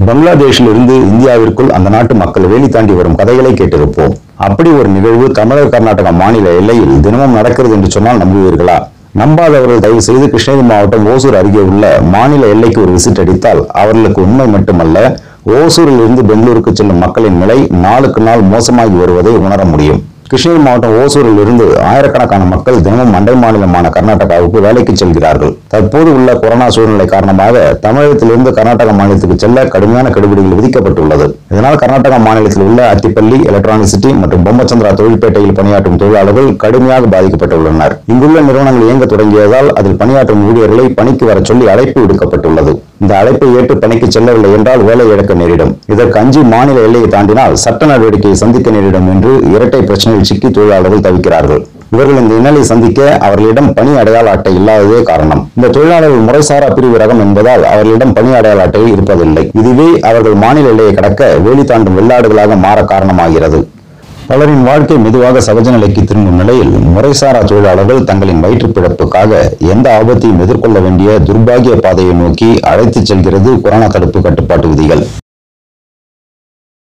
பங்களாதேஷில் இருந்து இந்தியாவிற்குள் அந்த நாட்டு மக்கள் வேலி தாண்டி வரும் கதைகளை கேட்டிருப்போம் அப்படி ஒரு நிகழ்வு தமிழக கர்நாடக மாநில எல்லையில் தினமும் நடக்கிறது என்று சொன்னால் நம்புவீர்களா நம்பாதவர்கள் தயவு செய்து கிருஷ்ணகிரி மாவட்டம் ஓசூர் அருகே உள்ள மாநில எல்லைக்கு ஒரு விசிட் அடித்தால் அவர்களுக்கு உண்மை மட்டுமல்ல ஓசூரில் இருந்து பெங்களூருக்கு செல்லும் மக்களின் நிலை நாளுக்கு நாள் மோசமாகி வருவதை உணர முடியும் கிருஷ்ணகிரி மாவட்டம் ஓசூரில் இருந்து ஆயிரக்கணக்கான மக்கள் தினமும் அண்டை மாநிலமான கர்நாடகாவுக்கு வேலைக்கு செல்கிறார்கள் தற்போது உள்ள கொரோனா சூழ்நிலை காரணமாக தமிழகத்திலிருந்து கர்நாடக மாநிலத்துக்கு செல்ல கடுமையான கெடுபிடிகள் விதிக்கப்பட்டுள்ளது இதனால் கர்நாடக மாநிலத்தில் உள்ள அத்திப்பள்ளி எலக்ட்ரானிக் சிட்டி மற்றும் பொம்மச்சந்திரா தொழிற்பேட்டையில் பணியாற்றும் தொழிலாளர்கள் கடுமையாக பாதிக்கப்பட்டுள்ளனர் இங்குள்ள நிறுவனங்கள் இயங்க தொடங்கியதால் அதில் பணியாற்றும் ஊழியர்களை பணிக்கு வர சொல்லி அழைப்பு விடுக்கப்பட்டுள்ளது இந்த அழைப்பை ஏற்று பணிக்கு செல்லவில்லை என்றால் வேலை இழக்க நேரிடும் இதற்கு அஞ்சி மாநில எல்லையை தாண்டினால் சட்ட நடவடிக்கையை சந்திக்க நேரிடும் என்று இரட்டை பிரச்சனையில் சிக்கி தொழிலாளர்கள் தவிக்கிறார்கள் இவர்கள் இந்த இன்னலை சந்திக்க அவர்களிடம் பணி அடையாள அட்டை இல்லாததே காரணம் இந்த தொழிலாளர்கள் முறைசாரா பிரிவு ரகம் என்பதால் அவர்களிடம் பணி அடையாள அட்டை இருப்பதில்லை இதுவே அவர்கள் மாநில எல்லையை கடக்க வேலி தாண்டும் வெள்ளாடுகளாக மாற காரணமாகிறது பலரின் வாழ்க்கை மெதுவாக சகஜ நிலைக்கு திரும்பும் நிலையில் முறைசாரா தொழிலாளர்கள் தங்களின் வயிற்றுப் பிழப்புக்காக எந்த ஆபத்தையும் எதிர்கொள்ள வேண்டிய துர்பாகிய பாதையை நோக்கி அழைத்துச் செல்கிறது கொரோனா தடுப்பு கட்டுப்பாட்டு விதிகள்